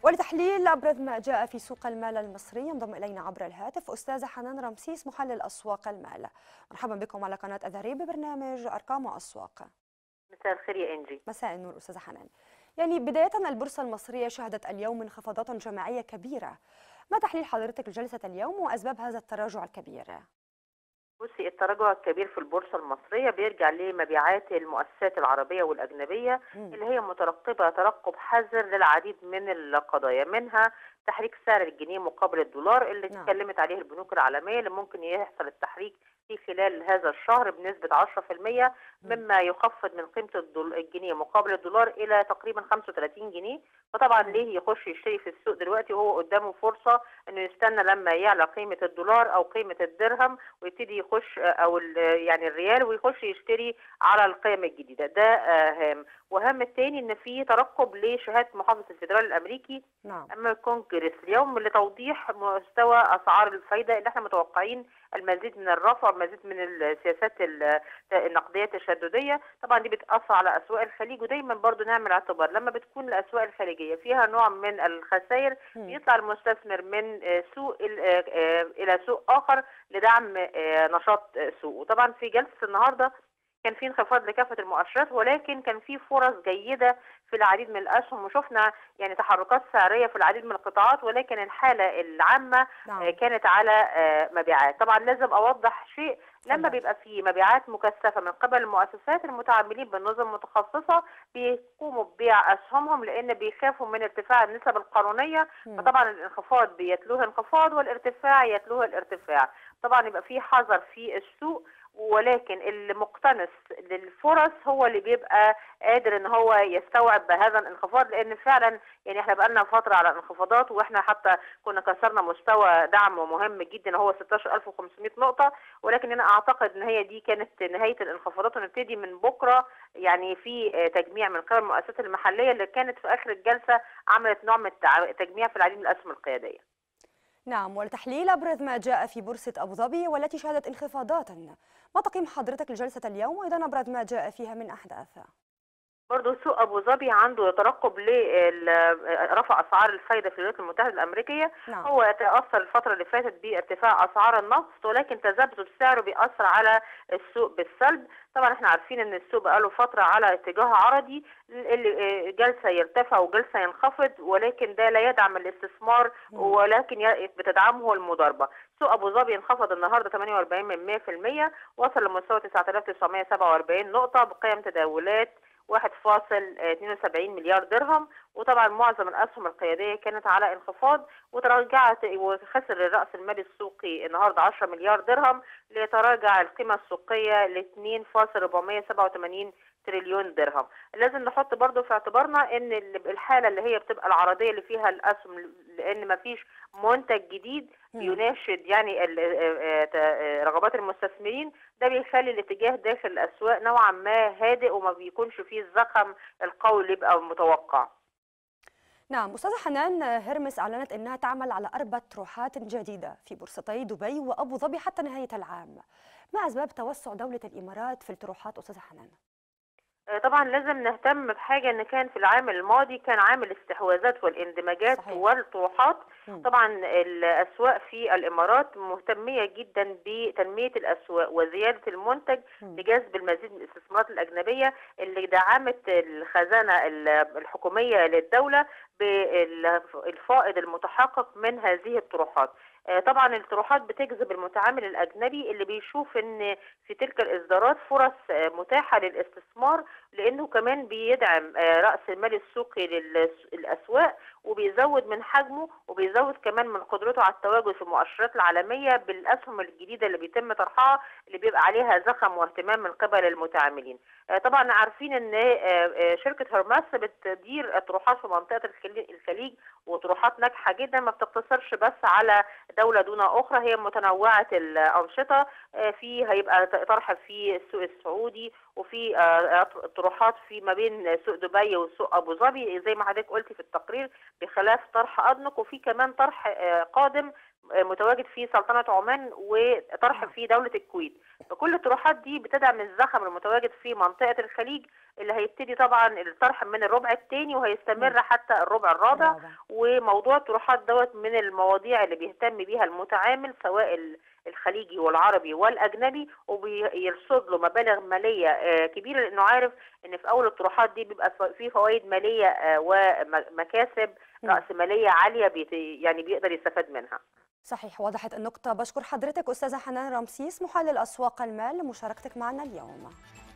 ولتحليل أبرز ما جاء في سوق المال المصري ينضم إلينا عبر الهاتف أستاذة حنان رمسيس محلل أسواق المال مرحبا بكم على قناة أذري ببرنامج أرقام وأسواق مساء الخير يا إنجي مساء النور أستاذة حنان يعني بداية البورصة المصرية شهدت اليوم انخفاضات جماعية كبيرة ما تحليل حضرتك لجلسة اليوم وأسباب هذا التراجع الكبير؟ بصي التراجع الكبير في البورصة المصرية بيرجع لمبيعات المؤسسات العربية والأجنبية مم. اللي هي مترقبة ترقب حذر للعديد من القضايا منها تحريك سعر الجنيه مقابل الدولار اللي نعم. اتكلمت عليه البنوك العالمية اللي ممكن يحصل التحريك في خلال هذا الشهر بنسبة 10% مما يخفض من قيمة الدول- الجنيه مقابل الدولار إلى تقريبا 35 جنيه فطبعا مم. ليه يخش يشتري في السوق دلوقتي وهو قدامه فرصة انه يستنى لما يعلى قيمة الدولار او قيمة الدرهم ويبتدي يخش او ال- يعني الريال ويخش يشتري على القيم الجديدة ده آه، هام وهم التاني ان في ترقب لشهادة محافظ الفدرالي الامريكي نعم امام الكونجرس اليوم لتوضيح مستوى اسعار الفايدة اللي احنا متوقعين المزيد من الرفع المزيد من السياسات ال- النقدية التشددية طبعا دي بتأثر على اسواق الخليج ودايما برضو نعمل اعتبار لما بتكون الاسواق الخليجية فيها نوع من الخسائر مم. بيطلع المستثمر من آه، سوق ال- آه، آه، الى سوق اخر لدعم آه، نشاط آه، سوقه طبعا في جلسه النهارده كان في انخفاض لكافه المؤشرات ولكن كان في فرص جيده في العديد من الاسهم وشفنا يعني تحركات سعريه في العديد من القطاعات ولكن الحاله العامه آه، نعم كانت على آه، مبيعات طبعا لازم اوضح شيء لما اتفضل. بيبقى في مبيعات مكثفه من قبل المؤسسات المتعاملين بالنظم المتخصصه بيقوموا ببيع اسهمهم لان بيخافوا من ارتفاع النسب القانونيه مم. فطبعا الانخفاض بيتلوه انخفاض والارتفاع يتلوه الارتفاع طبعا يبقى في حذر في السوق ولكن اللي مقتنص للفرص هو اللي بيبقى قادر ان هو يستوعب بهذا الانخفاض لان فعلا يعني احنا بقالنا فتره على انخفاضات واحنا حتى كنا كسرنا مستوى دعم مهم جدا هو 16500 نقطه ولكن انا اعتقد ان هي دي كانت نهايه الانخفاضات ونبتدي من بكره يعني في آه، تجميع من قبل المؤسسات المحليه اللي كانت في اخر الجلسه عملت نوع من التع- تجميع في العديد من الاسهم القياديه نعم ولتحليل أبرز ما جاء في بورصة أبو ظبي والتي شهدت انخفاضات ما تقييم حضرتك لجلسة اليوم وأيضا أبرز ما جاء فيها من أحداث برضه سوق ابو ظبي عنده ترقب لرفع اسعار الفايده في الولايات المتحده الامريكيه نعم هو تاثر الفتره اللي فاتت بارتفاع اسعار النفط ولكن تذبذب سعره بيأثر على السوق بالسلب طبعا احنا عارفين ان السوق بقاله فتره على اتجاه عرضي اللي جلسه يرتفع وجلسه ينخفض ولكن ده لا يدعم الاستثمار مم. ولكن ي- بتدعمه المضاربه سوق ابو ظبي انخفض النهارده 48 من 100% وصل لمستوى 9947 نقطه بقيم تداولات 1.72 مليار درهم وطبعا معظم الاسهم القياديه كانت على انخفاض وتراجعت وخسر الراس المالي السوقي النهارده 10 مليار درهم ليتراجع القيمه السوقيه ل 2.487 تريليون درهم لازم نحط برضو في اعتبارنا ان ال- الحاله اللي هي بتبقى العرضيه اللي فيها الاسهم لان مفيش منتج جديد مم. يناشد يعني ال- آه، آه، ت- آه، رغبات المستثمرين ده بيخلي الاتجاه داخل الاسواق نوعا ما هادئ وما بيكونش فيه الزخم القوي اللي يبقى متوقع نعم أستاذة حنان هرمس أعلنت أنها تعمل على أربع طروحات جديدة في بورصتي دبي وأبو ظبي حتى نهاية العام ما أسباب توسع دولة الإمارات في الطروحات أستاذة حنان؟ آه، طبعا لازم نهتم بحاجه ان كان في العام الماضي كان عام الاستحواذات والاندماجات صحيح. والطروحات مم. طبعا الاسواق في الامارات مهتميه جدا بتنميه الاسواق وزياده المنتج مم. لجذب المزيد من الاستثمارات الاجنبيه اللي دعمت الخزانه ال- الحكوميه للدوله بالفائض المتحقق من هذه الطروحات آه، طبعا الطروحات بتجذب المتعامل الاجنبي اللي بيشوف ان في تلك الاصدارات فرص آه، متاحه للاستثمار لانه كمان بيدعم آه، راس المال السوقي للاسواق وبيزود من حجمه وبيزود كمان من قدرته على التواجد في المؤشرات العالميه بالاسهم الجديده اللي بيتم طرحها اللي بيبقى عليها زخم واهتمام من قبل المتعاملين. آه، طبعا عارفين ان آه، آه، شركه هرمس بتدير الطروحات في منطقه الخلي- الخليج وطروحات ناجحه جدا ما بتقتصرش بس على دوله دون اخرى هي متنوعه الانشطه آه، في هيبقى طرح في السوق السعودي وفي آه، طروحات في ما بين سوق دبي وسوق ابو ظبي زي ما حضرتك قلتي في التقرير بخلاف طرح ادنق وفي كمان طرح آه، قادم آه، متواجد في سلطنه عمان وطرح في دوله الكويت فكل الطروحات دي بتدعم الزخم المتواجد في منطقه الخليج اللي هيبتدي طبعا الطرح من الربع الثاني وهيستمر حتى الربع الرابع رابع. وموضوع الطروحات دوت من المواضيع اللي بيهتم بيها المتعامل سواء ال- الخليجي والعربي والاجنبي وبيرصد له مبالغ ماليه آه، كبيره لانه عارف ان في اول الطروحات دي بيبقى ف- في فوائد ماليه آه، ومكاسب مم. راسماليه عاليه بيت- يعني بيقدر يستفاد منها صحيح وضحت النقطة بشكر حضرتك أستاذة حنان رمسيس محلل أسواق المال لمشاركتك معنا اليوم